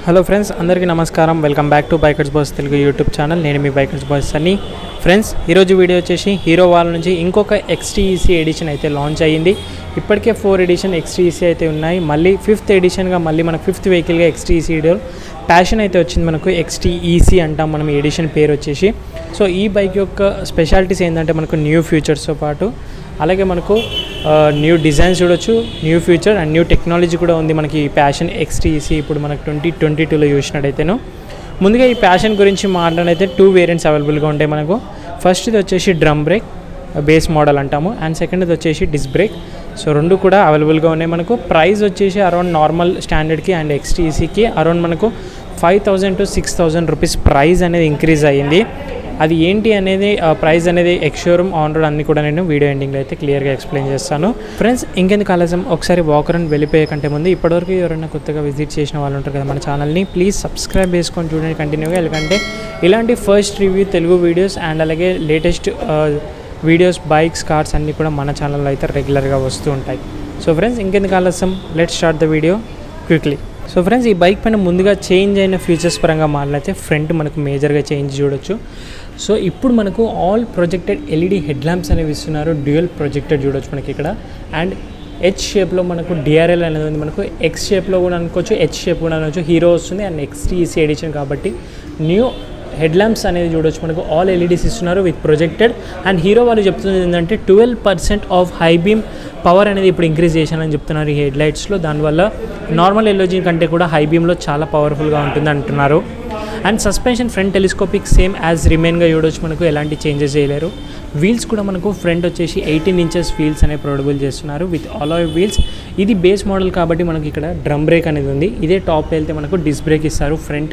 hello friends అందరికీ నమస్కారం welcome back to bikers boys Telugu YouTube channel నేను మీ బైకర్స్ బాయ్స్ అని ఫ్రెండ్స్ ఈరోజు వీడియో వచ్చేసి హీరో వాళ్ళ నుంచి ఇంకొక ఎక్స్టీఈసీ ఎడిషన్ అయితే లాంచ్ అయ్యింది ఇప్పటికే ఫోర్ ఎడిషన్ ఎక్స్టీఈసీ అయితే ఉన్నాయి మళ్ళీ ఫిఫ్త్ ఎడిషన్గా మళ్ళీ మనకు ఫిఫ్త్ వెహికల్గా ఎక్స్టీఈసీ ప్యాషన్ అయితే వచ్చింది మనకు ఎక్స్టీఈసీ అంటాం మనం ఈ ఎడిషన్ పేరు వచ్చేసి సో ఈ బైక్ యొక్క స్పెషాలిటీస్ ఏంటంటే మనకు న్యూ ఫ్యూచర్స్తో పాటు అలాగే మనకు న్యూ డిజైన్స్ చూడొచ్చు new future and new technology కూడా ఉంది మనకి ఈ ప్యాషన్ ఎక్స్టీసీ ఇప్పుడు మనకు ట్వంటీ ట్వంటీ టూలో చూసినట్టయితేను ముందుగా ఈ ప్యాషన్ గురించి మాట్లాడితే టూ వేరియంట్స్ అవైలబుల్గా ఉంటాయి మనకు ఫస్ట్ ఇది వచ్చేసి డ్రమ్ బ్రేక్ బేస్ మోడల్ అంటాము అండ్ సెకండ్ ఇది వచ్చేసి డిస్క్ బ్రేక్ సో రెండు కూడా అవైలబుల్గా ఉన్నాయి మనకు ప్రైస్ వచ్చేసి అరౌండ్ నార్మల్ స్టాండర్డ్కి అండ్ ఎక్స్టీసీకి అరౌండ్ మనకు five thousand to six thousand rupees price అనేది ఇంక్రీజ్ అయ్యింది అది ఏంటి అనేది ప్రైస్ అనేది ఎక్స్ షోరూమ్ ఆన్ రోడ్ అన్ని కూడా నేను వీడియో ఎండింగ్లో అయితే క్లియర్గా ఎక్స్ప్లెయిన్ చేస్తాను ఫ్రెండ్స్ ఇంకెందుకు ఆలస్యం ఒకసారి వాకర్ అండ్ వెళ్ళిపోయే కంటే ముందు ఇప్పటివరకు ఎవరైనా కొత్తగా విజిట్ చేసిన వాళ్ళు ఉంటారు కదా మన ఛానల్ని ప్లీజ్ సబ్స్క్రైబ్ చేసుకొని చూడండి కంటిన్యూగా ఎందుకంటే ఇలాంటి first review Telugu videos and అలాగే లేటెస్ట్ వీడియోస్ బైక్స్ కార్స్ అన్నీ కూడా మన ఛానల్లో అయితే రెగ్యులర్గా వస్తూ ఉంటాయి సో ఫ్రెండ్స్ ఇంకెందుకు ఆలస్యం let start the video quickly so friends ఈ బైక్ పైన ముందుగా చేంజ్ అయిన ఫీచర్స్ పరంగా మాట్లాడితే ఫ్రంట్ మనకు మేజర్గా చేంజ్ చూడొచ్చు సో ఇప్పుడు మనకు all projected LED head lamps అనేవి ఇస్తున్నారు డ్యూయల్ ప్రొజెక్టెడ్ చూడొచ్చు మనకి ఇక్కడ అండ్ హెచ్ షేప్లో మనకు డిఆర్ఎల్ అనేది ఉంది మనకు ఎక్స్ షేప్లో కూడా అనుకోవచ్చు హెచ్ షేప్ కూడా అనొచ్చు హీరో వస్తుంది అండ్ ఎక్స్టీసీ ఎడిషన్ కాబట్టి న్యూ హెడ్ ల్యాంప్స్ అనేది చూడొచ్చు మనకు ఆల్ ఎల్ఈడీస్ ఇస్తున్నారు విత్ ప్రొజెక్టెడ్ అండ్ హీరో వాళ్ళు చెప్తున్నది ఏంటంటే twelve percent of high beam power అనేది ఇప్పుడు ఇంక్రీజ్ చేశానని చెప్తున్నారు ఈ హెడ్ లైట్స్లో దానివల్ల నార్మల్ ఎల్ఓజీ కంటే కూడా హై బీమ్లో చాలా పవర్ఫుల్గా ఉంటుంది అంటున్నారు and suspension front telescopic same as రిమైన్గా చూడొచ్చు మనకు ఎలాంటి చేంజెస్ చేయలేరు వీల్స్ కూడా మనకు ఫ్రంట్ వచ్చేసి ఎయిటీన్ ఇంచెస్ వీల్స్ అనేవి ప్రొడబుల్ చేస్తున్నారు విత్ ఆల్ వీల్స్ ఇది బేస్ మోడల్ కాబట్టి మనకి ఇక్కడ డ్రమ్ బ్రేక్ అనేది ఉంది ఇదే టాప్ వెళ్తే మనకు డిస్క్ బ్రేక్ ఇస్తారు ఫ్రంట్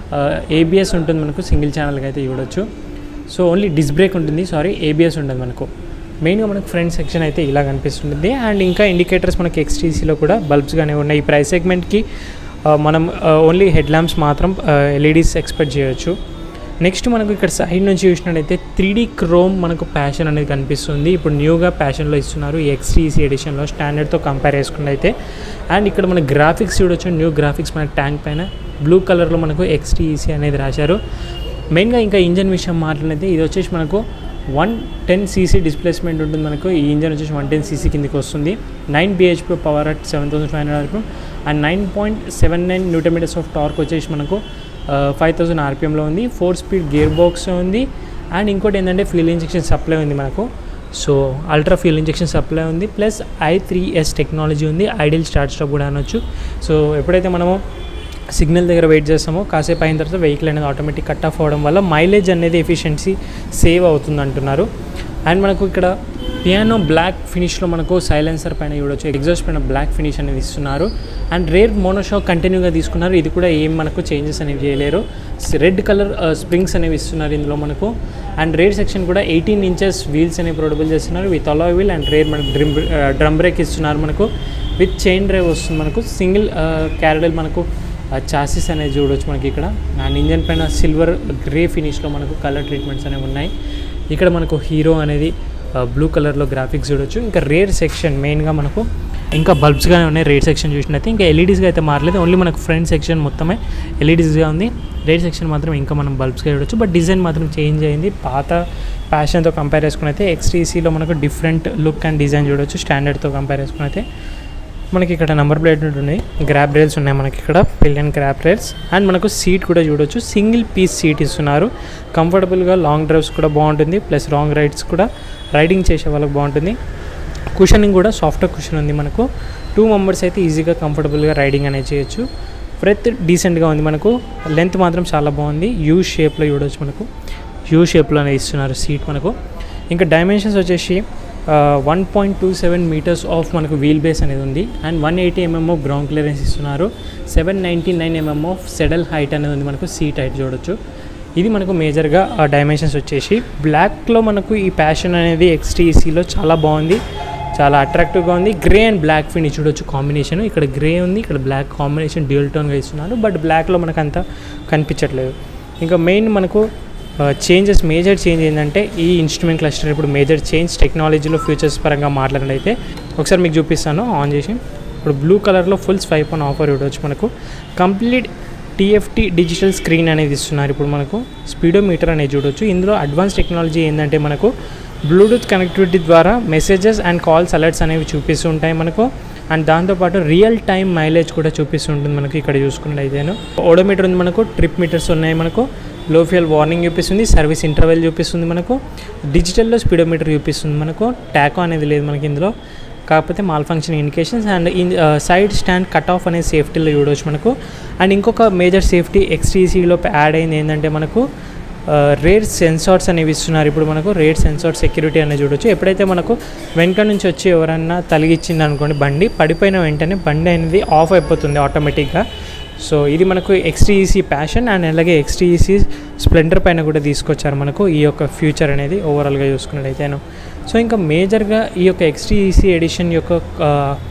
ఏబిఎస్ ఉంటుంది మనకు సింగిల్ ఛానల్కి అయితే చూడొచ్చు సో ఓన్లీ డిస్క్ బ్రేక్ ఉంటుంది సారీ ఏబిఎస్ ఉండదు మనకు మెయిన్గా మనకు ఫ్రంట్ సెక్షన్ అయితే ఇలా కనిపిస్తుంది అండ్ ఇంకా ఇండికేటర్స్ మనకి ఎక్స్టీసీలో కూడా బల్బ్స్గానే ఉన్నాయి ఈ ప్రైస్ సెగ్మెంట్కి మనం ఓన్లీ హెడ్ ల్యాంప్స్ మాత్రం ఎల్ఈడీస్ ఎక్స్పెక్ట్ చేయొచ్చు నెక్స్ట్ మనకు ఇక్కడ సైడ్ నుంచి చూసినట్టయితే త్రీ డీ క్రోమ్ మనకు ప్యాషన్ అనేది కనిపిస్తుంది ఇప్పుడు న్యూగా ప్యాషన్లో ఇస్తున్నారు ఈ ఎక్స్టీసీ ఎడిషన్లో స్టాండర్డ్తో కంపేర్ చేసుకుంటే అయితే అండ్ ఇక్కడ మన గ్రాఫిక్స్ చూడొచ్చు న్యూ గ్రాఫిక్స్ మన ట్యాంక్ పైన బ్లూ కలర్లో మనకు ఎక్స్టీఈసీ అనేది రాశారు మెయిన్గా ఇంకా ఇంజన్ విషయం మాట్లాడితే ఇది వచ్చేసి మనకు వన్ టెన్ సీసీ డిస్ప్లేస్మెంట్ ఉంటుంది మనకు ఈ ఇంజన్ వచ్చేసి వన్ టెన్ సీసీ కిందకి వస్తుంది nine BHP power at seven thousand five hundred RPM and nine point seven nine newton metres of torque వచ్చేసి మనకు ఫైవ్ థౌసండ్ ఆర్పిఎంలో ఉంది ఫోర్ స్పీడ్ గేర్ బాక్స్ ఉంది అండ్ ఇంకోటి ఏంటంటే ఫ్యూల్ ఇంజెక్షన్ సప్లై ఉంది మనకు so ultra fuel injection supply ఉంది plus I three S technology ఉంది ఐడియల్ స్టార్ట్ స్టాప్ కూడా అనొచ్చు సో ఎప్పుడైతే మనము సిగ్నల్ దగ్గర వెయిట్ చేస్తామో కాసేపు అయిన తర్వాత వెహికల్ అనేది ఆటోమేటిక్ కట్ ఆఫ్ అవ్వడం వల్ల మైలేజ్ అనేది ఎఫిషియన్సీ సేవ్ అవుతుంది అంటున్నారు అండ్ మనకు ఇక్కడ పియానో బ్లాక్ ఫినిష్లో మనకు సైలెన్సర్ పైన చూడొచ్చు ఎగ్జాస్ట్ పైన బ్లాక్ ఫినిష్ అనేది ఇస్తున్నారు అండ్ రేర్ మోనోషాక్ కంటిన్యూగా తీసుకున్నారు ఇది కూడా ఏం మనకు చేంజెస్ అనేవి చేయలేరు రెడ్ కలర్ స్ప్రింగ్స్ అనేవి ఇస్తున్నారు ఇందులో మనకు అండ్ రేర్ సెక్షన్ కూడా ఎయిటీన్ ఇంచెస్ వీల్స్ అనేవి ప్రొడబుల్ చేస్తున్నారు విత్ అలా వీల్ అండ్ రేర్ మనకు డ్రిమ్ డ్రమ్ బ్రేక్ ఇస్తున్నారు మనకు విత్ చైన్ డ్రైవ్ వస్తుంది మనకు సింగిల్ క్యారడల్ మనకు చాసిస్ అనేది చూడవచ్చు మనకి ఇక్కడ అండ్ ఇంజన్ పైన సిల్వర్ గ్రే ఫినిష్లో మనకు కలర్ ట్రీట్మెంట్స్ అనేవి ఉన్నాయి ఇక్కడ మనకు హీరో అనేది బ్లూ కలర్లో గ్రాఫిక్స్ చూడొచ్చు ఇంకా రేర్ సెక్షన్ మెయిన్గా మనకు ఇంకా బల్బ్స్గానే ఉన్నాయి రేర్ సెక్షన్ చూసినట్టు ఇంకా ఎల్ఈడీస్గా అయితే మారలేదు ఓన్లీ మనకు ఫ్రంట్ సెక్షన్ మొత్తమే ఎల్ఈడీస్గా ఉంది రేర్ సెక్షన్ మాత్రం ఇంకా మనం బల్బ్స్గా చూడొచ్చు బట్ డిజైన్ మాత్రం చేంజ్ అయింది పాత ప్యాషన్తో కంపేర్ చేసుకుని అయితే ఎక్స్టీసీలో మనకు డిఫరెంట్ లుక్ అండ్ డిజైన్ చూడొచ్చు స్టాండర్డ్తో కంపేర్ చేసుకుని అయితే మనకి ఇక్కడ నెంబర్ ప్లేట్ ఉన్నాయి గ్రాబ్ రైల్స్ ఉన్నాయి మనకి ఇక్కడ పిలియన్ గ్రాబ్ రైల్స్ అండ్ మనకు సీట్ కూడా చూడొచ్చు సింగిల్ పీస్ సీట్ ఇస్తున్నారు కంఫర్టబుల్గా లాంగ్ డ్రైవ్స్ కూడా బాగుంటుంది ప్లస్ లాంగ్ రైడ్స్ కూడా రైడింగ్ చేసే వాళ్ళకి బాగుంటుంది కుషనింగ్ కూడా సాఫ్ట్వేర్ కుషన్ ఉంది మనకు టూ మెంబర్స్ అయితే ఈజీగా కంఫర్టబుల్గా రైడింగ్ అనేది చేయొచ్చు బ్రెత్ డీసెంట్గా ఉంది మనకు లెంత్ మాత్రం చాలా బాగుంది యూ షేప్లో చూడవచ్చు మనకు యూ షేప్లోనే ఇస్తున్నారు సీట్ మనకు ఇంకా డైమెన్షన్స్ వచ్చేసి one point two seven metres of మనకు వీల్ బేస్ అనేది ఉంది and one eighty mm of ground clearance ఇస్తున్నారు seven ninety nine mm of saddle height అనేది ఉంది మనకు సీట్ హైట్ చూడొచ్చు ఇది మనకు మేజర్గా డైమెన్షన్స్ వచ్చేసి బ్లాక్లో మనకు ఈ ప్యాషన్ అనేది ఎక్స్టీసీలో చాలా బాగుంది చాలా అట్రాక్టివ్గా ఉంది గ్రే అండ్ బ్లాక్ ఫినిష్ చూడొచ్చు కాంబినేషన్ ఇక్కడ గ్రే ఉంది ఇక్కడ బ్లాక్ కాంబినేషన్ డ్యూల్ టోన్గా ఇస్తున్నారు బట్ బ్లాక్లో మనకు అంత కనిపించట్లేదు ఇంకా మెయిన్ మనకు చేంజెస్ మేజర్ చేంజ్ ఏంటంటే ఈ ఇన్స్ట్రుమెంట్ క్లస్టర్ ఇప్పుడు మేజర్ చేంజ్ టెక్నాలజీలో ఫ్యూచర్స్ పరంగా మాట్లాడినైతే ఒకసారి మీకు చూపిస్తాను ఆన్ చేసి ఇప్పుడు బ్లూ కలర్లో ఫుల్ స్వైప్ ఆన్ ఆఫర్ చూడవచ్చు మనకు కంప్లీట్ టీఎఫ్టీ డిజిటల్ స్క్రీన్ అనేది ఇస్తున్నారు ఇప్పుడు మనకు స్పీడోమీటర్ అనేది చూడొచ్చు ఇందులో అడ్వాన్స్ టెక్నాలజీ ఏంటంటే మనకు బ్లూటూత్ కనెక్టివిటీ ద్వారా మెసేజెస్ అండ్ కాల్స్ అలర్ట్స్ అనేవి చూపిస్తూ ఉంటాయి మనకు అండ్ దాంతోపాటు రియల్ టైం మైలేజ్ కూడా చూపిస్తూ ఉంటుంది మనకి ఇక్కడ చూసుకున్నట్టయితేను ఓడోమీటర్ ఉంది మనకు ట్రిప్ మీటర్స్ ఉన్నాయి మనకు లో ఫ్యూయల్ వార్నింగ్ చూపిస్తుంది సర్వీస్ ఇంటర్వెల్ చూపిస్తుంది మనకు డిజిటల్లో స్పీడోమీటర్ చూపిస్తుంది మనకు ట్యాకో అనేది లేదు మనకి ఇందులో కాకపోతే malfunction indications and in side stand cut off అనే సేఫ్టీలో చూడవచ్చు మనకు అండ్ ఇంకొక మేజర్ సేఫ్టీ ఎక్స్టీసీలో యాడ్ అయింది ఏంటంటే మనకు రేర్ సెన్సార్స్ అనేవి ఇస్తున్నారు ఇప్పుడు మనకు రేర్ సెన్సార్ సెక్యూరిటీ అనేది చూడొచ్చు ఎప్పుడైతే మనకు వెనక నుంచి వచ్చి ఎవరన్నా తలిగిచ్చింది అనుకోండి బండి పడిపోయిన వెంటనే బండి అనేది ఆఫ్ అయిపోతుంది ఆటోమేటిక్గా సో ఇది మనకు ఎక్స్టీఈసీ ప్యాషన్ అండ్ అలాగే ఎక్స్టీఈసీ స్ప్లెండర్ పైన కూడా తీసుకొచ్చారు మనకు ఈ యొక్క ఫ్యూచర్ అనేది ఓవరాల్గా చూసుకున్నట్టయితేను సో ఇంకా మేజర్గా ఈ యొక్క ఎక్స్టీఈసీ ఎడిషన్ యొక్క ఆ,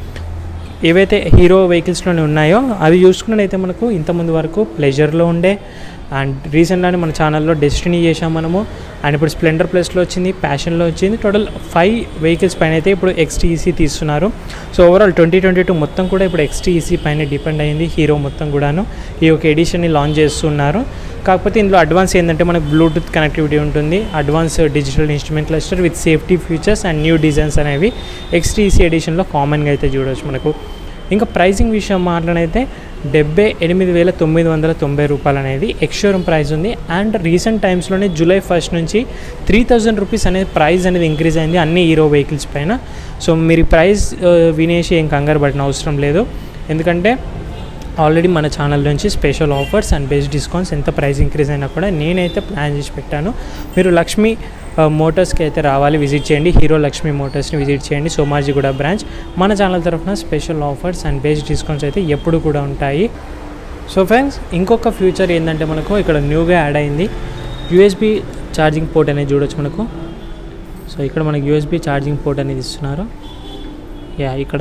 ఏవైతే హీరో వెహికల్స్లోనే ఉన్నాయో అవి చూసుకున్నట్టయితే మనకు ఇంతకుముందు వరకు ప్లెజర్లో ఉండే అండ్ రీసెంట్గానే మన ఛానల్లో డెస్టినీ చేసాం మనము అండ్ ఇప్పుడు స్ప్లెండర్ ప్లస్లో వచ్చింది ప్యాషన్లో వచ్చింది టోటల్ ఫైవ్ వెహికల్స్ పైన అయితే ఇప్పుడు ఎక్స్టీఈసీ తీస్తున్నారు so overall twenty twenty two మొత్తం కూడా ఇప్పుడు ఎక్స్టీఈసీ పైన డిపెండ్ అయింది హీరో మొత్తం కూడాను ఈ యొక్క ఎడిషన్ని లాంచ్ చేస్తున్నారు కాకపోతే ఇందులో అడ్వాన్స్ ఏంటంటే మనకు బ్లూటూత్ కనెక్టివిటీ ఉంటుంది advance digital instrument cluster with safety features and new designs అనేవి ఎక్స్టీసీ ఎడిషన్లో కామన్గా అయితే చూడవచ్చు మనకు ఇంకా ప్రైసింగ్ విషయం మాట్లాడైతే డెబ్బై ఎనిమిది వేల తొమ్మిది వందల తొంభై రూపాయలు అనేది ఎక్స్షోరూమ్ ప్రైస్ ఉంది అండ్ రీసెంట్ టైమ్స్లోనే జూలై ఫస్ట్ నుంచి త్రీ థౌజండ్ రూపీస్ అనేది ప్రైస్ అనేది ఇంక్రీజ్ అయింది అన్ని హీరో వెహికల్స్ పైన సో మీరు ఈ ప్రైస్ ఆ, వినేసి ఏం కంగారు పడిన అవసరం లేదు ఎందుకంటే ఆల్రెడీ మన ఛానల్ నుంచి special offers and best discounts ఎంత ప్రైస్ ఇంక్రీజ్ అయినా కూడా నేనైతే ప్లాన్ చేసి పెట్టాను మీరు లక్ష్మి ఆ, మోటార్స్కి అయితే రావాలి విజిట్ చేయండి హీరో లక్ష్మి మోటార్స్ని విజిట్ చేయండి సోమాజిగూడ బ్రాంచ్ మన ఛానల్ తరఫున special offers and best discounts అయితే ఎప్పుడు కూడా ఉంటాయి సో ఫ్రెండ్స్ ఇంకొక ఫ్యూచర్ ఏంటంటే మనకు ఇక్కడ న్యూగా యాడ్ అయింది యూఎస్బి ఛార్జింగ్ పోర్ట్ అనేది చూడొచ్చు మనకు సో ఇక్కడ మనకి యూఎస్బి ఛార్జింగ్ పోర్ట్ అనేది ఇస్తున్నారు యా ఇక్కడ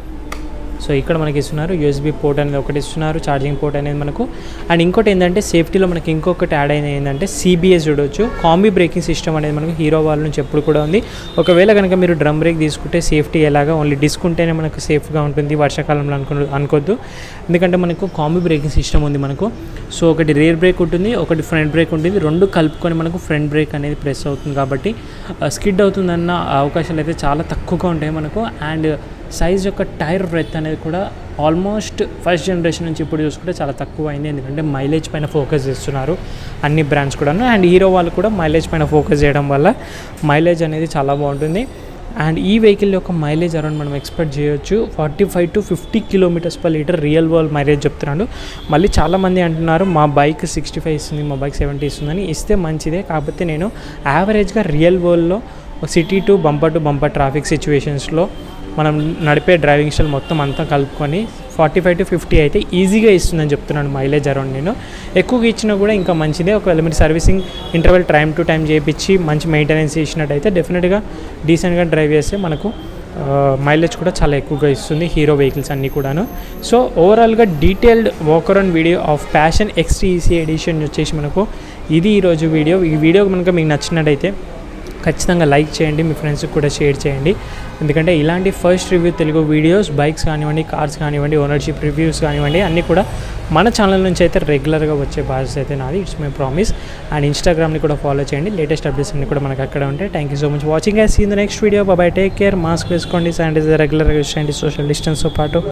సో ఇక్కడ మనకి ఇస్తున్నారు యూఎస్బి పోర్ట్ అనేది ఒకటి ఇస్తున్నారు ఛార్జింగ్ పోర్ట్ అనేది మనకు అండ్ ఇంకోటి ఏంటంటే సేఫ్టీలో మనకి ఇంకొకటి యాడ్ అయిన ఏంటంటే సిబిఎస్ చూడొచ్చు కాంబీ బ్రేకింగ్ సిస్టమ్ అనేది మనకు హీరో వాళ్ళ నుంచి ఎప్పుడు కూడా ఉంది ఒకవేళ కనుక మీరు డ్రమ్ బ్రేక్ తీసుకుంటే సేఫ్టీ ఎలాగా ఓన్లీ డిస్క్ ఉంటేనే మనకు సేఫ్గా ఉంటుంది వర్షాకాలంలో అనుకో అనుకోద్దు ఎందుకంటే మనకు కాంబీ బ్రేకింగ్ సిస్టమ్ ఉంది మనకు సో ఒకటి రేర్ బ్రేక్ ఉంటుంది ఒకటి ఫ్రంట్ బ్రేక్ ఉంటుంది రెండు కలుపుకొని మనకు ఫ్రంట్ బ్రేక్ అనేది ప్రెస్ అవుతుంది కాబట్టి స్కిడ్ అవుతుందన్న అవకాశాలు అయితే చాలా తక్కువగా ఉంటాయి మనకు అండ్ సైజ్ యొక్క టైర్ బ్రెత్ అనేది కూడా ఆల్మోస్ట్ ఫస్ట్ జనరేషన్ నుంచి ఇప్పుడు చూసుకుంటే చాలా తక్కువ అయింది ఎందుకంటే మైలేజ్ పైన ఫోకస్ చేస్తున్నారు అన్ని బ్రాండ్స్ కూడా అండ్ హీరో వాళ్ళు కూడా మైలేజ్ పైన ఫోకస్ చేయడం వల్ల మైలేజ్ అనేది చాలా బాగుంటుంది అండ్ ఈ వెహికల్ యొక్క మైలేజ్ అరౌండ్ మనం ఎక్స్పెక్ట్ చేయొచ్చు forty five to fifty kilometres per litre real world mileage చెప్తున్నాడు మళ్ళీ చాలామంది అంటున్నారు మా బైక్ సిక్స్టీ ఫైవ్ ఇస్తుంది మా బైక్ సెవెంటీ ఇస్తుందని ఇస్తే మంచిదే కాకపోతే నేను యావరేజ్గా రియల్ వరల్డ్లో city to bumper to bumper traffic సిచ్యువేషన్స్లో మనం నడిపే డ్రైవింగ్ స్టైల్ మొత్తం అంతా కలుపుకొని ఫార్టీ ఫైవ్ టు ఫిఫ్టీ అయితే ఈజీగా ఇస్తుందని చెప్తున్నాను మైలేజ్ అరౌండ్ నేను ఎక్కువగా ఇచ్చినా కూడా ఇంకా మంచిదే ఒకవేళ మీరు servicing interval time to time చేయించి మంచి మెయింటెనెన్స్ ఇచ్చినట్టయితే డెఫినెట్గా డీసెంట్గా డ్రైవ్ చేస్తే మనకు మైలేజ్ కూడా చాలా ఎక్కువగా ఇస్తుంది హీరో వెహికల్స్ అన్నీ కూడాను సో ఓవరాల్గా detailed walkaround video of Passion XTEC edition వచ్చేసి మనకు ఇది ఈరోజు వీడియో ఈ వీడియో కనుక మీకు నచ్చినట్టయితే ఖచ్చితంగా లైక్ చేయండి మీ ఫ్రెండ్స్కి కూడా షేర్ చేయండి ఎందుకంటే ఇలాంటి first review Telugu videos bikes కానివ్వండి కార్స్ కానివ్వండి ఓనర్షిప్ రివ్యూస్ కానివ్వండి అన్నీ కూడా మన ఛానల్ నుంచి అయితే రెగ్యులర్గా వచ్చే బాధ్యత అయితే నాది ఇట్స్ మై ప్రామిస్ అండ్ ఇన్స్టాగ్రామ్ని కూడా ఫాలో చేయండి లేటెస్ట్ అప్డేట్స్ అన్ని కూడా మనకు అక్కడ ఉంటాయి thank you so much watching I see the next video bye take care mask వేసుకోండి శానిటైజర్ రెగ్యులర్గా యూస్ చేయండి సోషల్ డిస్టెన్స్తో పాటు